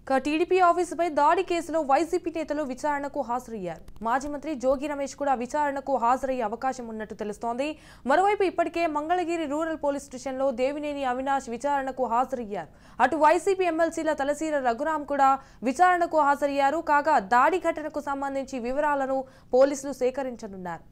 ఇక టీడీపీ ఆఫీసుపై దాడి కేసులో వైసీపీ నేతలు విచారణకు హాజరయ్యారు మాజీ మంత్రి జోగి రమేష్ కూడా విచారణకు హాజరయ్యే అవకాశం ఉన్నట్టు తెలుస్తోంది మరోవైపు ఇప్పటికే మంగళగిరి రూరల్ పోలీస్ స్టేషన్లో దేవినేని అవినాష్ విచారణకు హాజరయ్యారు అటు వైసీపీ ఎమ్మెల్సీల తలసీర రఘురాం కూడా విచారణకు హాజరయ్యారు కాగా దాడి ఘటనకు సంబంధించి వివరాలను పోలీసులు సేకరించనున్నారు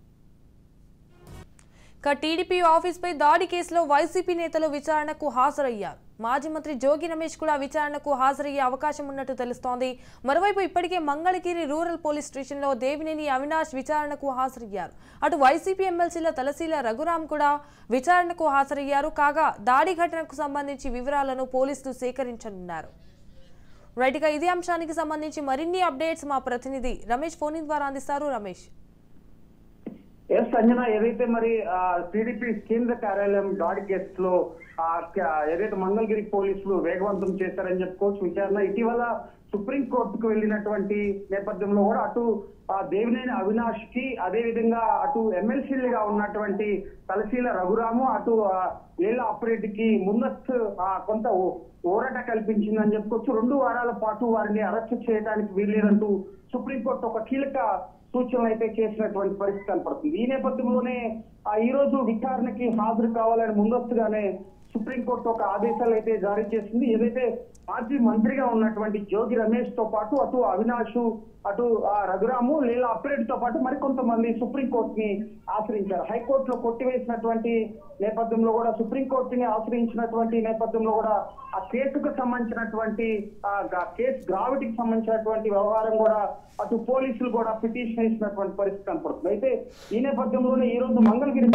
ఇక టీడీపీ ఆఫీస్పై దాడి కేసులో వైసీపీ నేతలు విచారణకు హాజరయ్యారు మాజీ మంత్రి జోగి రమేష్ కూడా విచారణకు హాజరయ్యే అవకాశం ఉన్నట్టు తెలుస్తోంది మరోవైపు ఇప్పటికే మంగళగిరి రూరల్ పోలీస్ స్టేషన్లో దేవినేని అవినాష్ విచారణకు హాజరయ్యారు అటు వైసీపీ ఎమ్మెల్సీల తలసీల రఘురాం కూడా విచారణకు హాజరయ్యారు కాగా దాడి ఘటనకు సంబంధించి వివరాలను పోలీసులు సేకరించనున్నారు రైట్ ఇక ఇదే అంశానికి సంబంధించి మరిన్ని అప్డేట్స్ మా ప్రతినిధి రమేష్ ఫోన్ ద్వారా అందిస్తారు రమేష్ ఎస్ అంజనా ఏదైతే మరి టీడీపీ కేంద్ర కార్యాలయం దాడి కేసులో ఆ, క- ఏదైతే మంగళగిరి పోలీసులు వేగవంతం చేశారని చెప్పుకోవచ్చు విచారణ ఇటీవల సుప్రీం కోర్టుకు వెళ్ళినటువంటి నేపథ్యంలో కూడా అటు ఆ, దేవినేని అవినాష్ కి అదే విధంగా అటు ఎమ్మెల్సీలుగా ఉన్నటువంటి తలసీల రఘురాము అటు ఆ, లీలా అప్రెడ్డికి ముందస్తు ఆ, కొంత ఓ- ఊరట కల్పించిందని చెప్పుకోవచ్చు రెండు వారాల పాటు వారిని అరెస్ట్ చేయడానికి వీల్లేదంటూ సుప్రీంకోర్టు ఒక కీలక సూచనలు అయితే చేసినటువంటి పరిస్థితి కనపడుతుంది ఈ నేపథ్యంలోనే ఆ ఈ రోజు విచారణకి హాజరు కావాలని ముందస్తుగానే సుప్రీంకోర్టు ఒక ఆదేశాలు అయితే జారీ చేసింది ఏదైతే మాజీ మంత్రిగా ఉన్నటువంటి జోగి రమేష్ తో పాటు అటు అవినాష్ అటు ఆ రఘురాము లీలా అప్రెడ్ తో పాటు మరికొంతమంది సుప్రీంకోర్టుని ఆశ్రయించారు హైకోర్టులో కొట్టివేసినటువంటి నేపథ్యంలో కూడా సుప్రీంకోర్టుని ఆశ్రయించినటువంటి నేపథ్యంలో కూడా ఆ కేసుకు సంబంధించినటువంటి ఆ గ- కేసు గ్రావిటీకి సంబంధించినటువంటి వ్యవహారం కూడా అటు పోలీసులు కూడా పిటిషన్ వేసినటువంటి పరిస్థితి కనపడుతుంది అయితే ఈ నేపథ్యంలోనే ఈ రోజు మంగళగిరి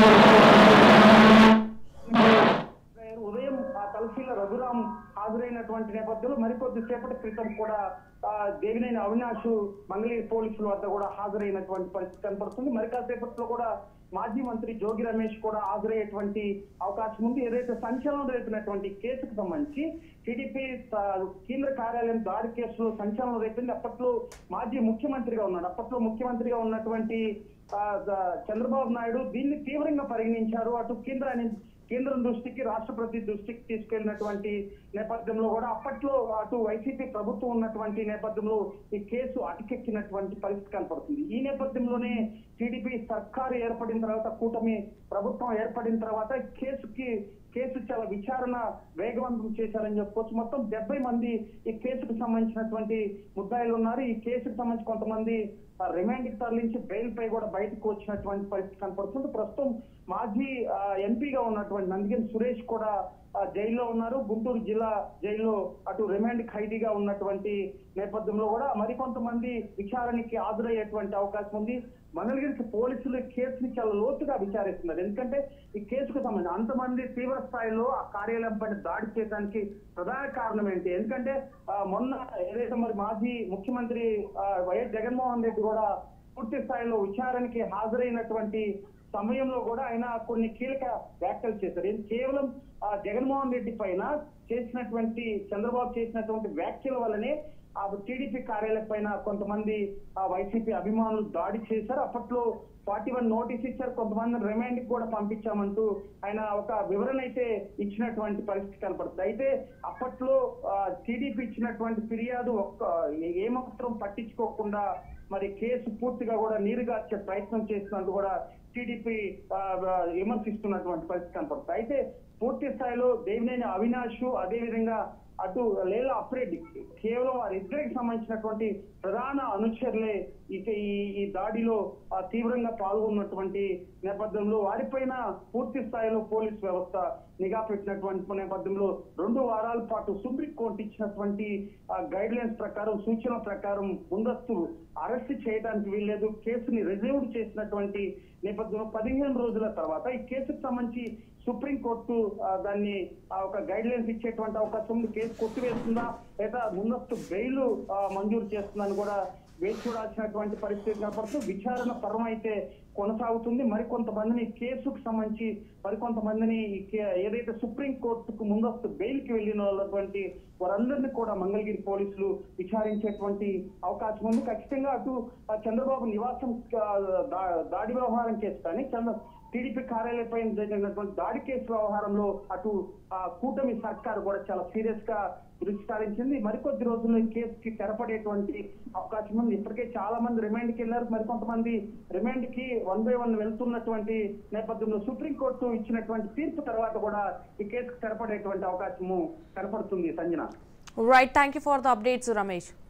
ఉదయం ఆ తలసీల రఘురాం హాజరైనటువంటి నేపథ్యంలో మరికొద్ది సేపటి క్రితం కూడా ఆ, దేవినేని అవినాష్ మంగళగిరి పోలీసుల వద్ద కూడా హాజరైనటువంటి పరిస్థితి కనపడుతుంది మరి కాసేపట్లో కూడా మాజీ మంత్రి జోగి రమేష్ కూడా హాజరయ్యేటువంటి అవకాశం ఉంది ఏదైతే సంచలనం రేపినటువంటి కేసుకు సంబంధించి టీడీపీ ఆ, కేంద్ర కార్యాలయం దాడి కేసులో సంచలనం రేపింది అప్పట్లో మాజీ ముఖ్యమంత్రిగా ఉన్నాడు అప్పట్లో ముఖ్యమంత్రిగా ఉన్నటువంటి ఆ, ద- చంద్రబాబు నాయుడు దీన్ని తీవ్రంగా పరిగణించారు అటు కేంద్రాన్ని కేంద్రం దృష్టికి రాష్ట్రపతి దృష్టికి తీసుకెళ్లినటువంటి నేపథ్యంలో కూడా అప్పట్లో అటు వైసీపీ ప్రభుత్వం ఉన్నటువంటి నేపథ్యంలో ఈ కేసు అటకెక్కినటువంటి పరిస్థితి కనపడుతుంది ఈ నేపథ్యంలోనే టీడీపీ సర్కారు ఏర్పడిన తర్వాత కూటమి ప్రభుత్వం ఏర్పడిన తర్వాత ఈ కేసుకి కేసు చాలా విచారణ వేగవంతం చేశారని చెప్పుకోవచ్చు మొత్తం డెబ్బై మంది ఈ కేసుకు సంబంధించినటువంటి ముద్దాయిలు ఉన్నారు ఈ కేసుకు సంబంధించి కొంతమంది ఆ, రిమాండ్ కి తరలించి బెయిల్ పై కూడా బయటకు వచ్చినటువంటి పరిస్థితి కనపడుతుంది ప్రస్తుతం మాజీ ఆ, ఎంపీగా ఉన్నటువంటి నందిగం సురేష్ కూడా ఆ, జైల్లో ఉన్నారు గుంటూరు జిల్లా జైల్లో అటు రిమాండ్ ఖైదీగా ఉన్నటువంటి నేపథ్యంలో కూడా మరికొంతమంది విచారణకి హాజరయ్యేటువంటి అవకాశం ఉంది మంగళగిరికి పోలీసులు ఈ కేసుని చాలా లోతుగా విచారిస్తున్నారు ఎందుకంటే ఈ కేసుకు సంబంధించి అంతమంది తీవ్ర స్థాయిలో ఆ కార్యాలయం పైన దాడి చేయడానికి ప్రధాన కారణం ఏంటి ఎందుకంటే ఆ, మొన్న ఏదైతే మరి మాజీ ముఖ్యమంత్రి ఆ, వైఎస్ జగన్మోహన్ రెడ్డి కూడా పూర్తి స్థాయిలో విచారణకి హాజరైనటువంటి సమయంలో కూడా ఆయన కొన్ని కీలక వ్యాఖ్యలు చేశారు ఇది కేవలం ఆ, జగన్మోహన్ రెడ్డి పైన చేసినటువంటి చంద్రబాబు చేసినటువంటి వ్యాఖ్యల వల్లనే ఆ టీడీపీ కార్యాలయం పైన కొంతమంది ఆ వైసీపీ అభిమానులు దాడి చేశారు అప్పట్లో ఫార్టీ వన్ నోటీస్ ఇచ్చారు కొంతమంది రిమైండ్ కూడా పంపించామంటూ ఆయన ఒక వివరణ అయితే ఇచ్చినటువంటి పరిస్థితి కనపడుతుంది అయితే అప్పట్లో టీడీపీ ఇచ్చినటువంటి ఫిర్యాదు ఒక్క ఏమాత్రం పట్టించుకోకుండా మరి కేసు పూర్తిగా కూడా నీరుగార్చే ప్రయత్నం చేస్తున్నట్టు కూడా టీడీపీ విమర్శిస్తున్నటువంటి పరిస్థితి కనపడుతుంది అయితే పూర్తి స్థాయిలో దేవినేని అవినాష్ అదేవిధంగా అటు లేలా అప్రెడ్డి కేవలం వారిద్దరికి సంబంధించినటువంటి ప్రధాన అనుచరులే ఇక ఈ ఈ దాడిలో ఆ, తీవ్రంగా పాల్గొన్నటువంటి నేపథ్యంలో వారిపైన పూర్తి స్థాయిలో పోలీస్ వ్యవస్థ నిఘా పెట్టినటువంటి నేపథ్యంలో రెండు వారాల పాటు సుప్రీంకోర్టు ఇచ్చినటువంటి గైడ్ లైన్స్ ప్రకారం సూచనల ప్రకారం ముందస్తు అరెస్ట్ చేయడానికి వీల్లేదు కేసుని రిజర్వ్డ్ చేసినటువంటి నేపథ్యంలో పదిహేను రోజుల తర్వాత ఈ కేసుకు సంబంధించి సుప్రీంకోర్టు ఆ, దాన్ని ఆ, ఒక గైడ్ లైన్స్ ఇచ్చేటువంటి అవకాశం ఉంది కేసు కొట్టివేస్తుందా లేదా ముందస్తు బెయిల్ ఆ, మంజూరు చేస్తుందని కూడా వేచి చూడాల్సినటువంటి పరిస్థితి కనపడుతుంది విచారణ పర్వం అయితే కొనసాగుతుంది మరికొంతమందిని ఈ కేసుకు సంబంధించి మరికొంతమందిని ఈ కే- ఏదైతే సుప్రీం కోర్టుకు ముందస్తు బెయిల్ కి వెళ్ళిన వాళ్ళటువంటి వారందరినీ కూడా మంగళగిరి పోలీసులు విచారించేటువంటి అవకాశం ఉంది ఖచ్చితంగా అటు ఆ, చంద్రబాబు నివాసం ఆ, దా- దాడి వ్యవహారం కేసు కానీ చంద్ర టీడీపీ కార్యాలయంపై జరిగినటువంటి దాడి కేసు వ్యవహారంలో అటు ఆ, కూటమి సర్కార్ కూడా చాలా సీరియస్ గా దృష్టి సారించింది మరికొద్ది రోజుల్లో ఈ కేసుకి తెరపడేటువంటి అవకాశం ఉంది ఇప్పటికే చాలా మంది రిమాండ్ కి వెళ్ళారు మరికొంతమంది రిమాండ్ కి వన్ బై వన్ వెళ్తున్నటువంటి నేపథ్యంలో సుప్రీంకోర్టు ఇచ్చినటువంటి తీర్పు తర్వాత కూడా ఈ కేసుకు తెరపడేటువంటి అవకాశము కనపడుతుంది Sanjana right thank you for the updates Ramesh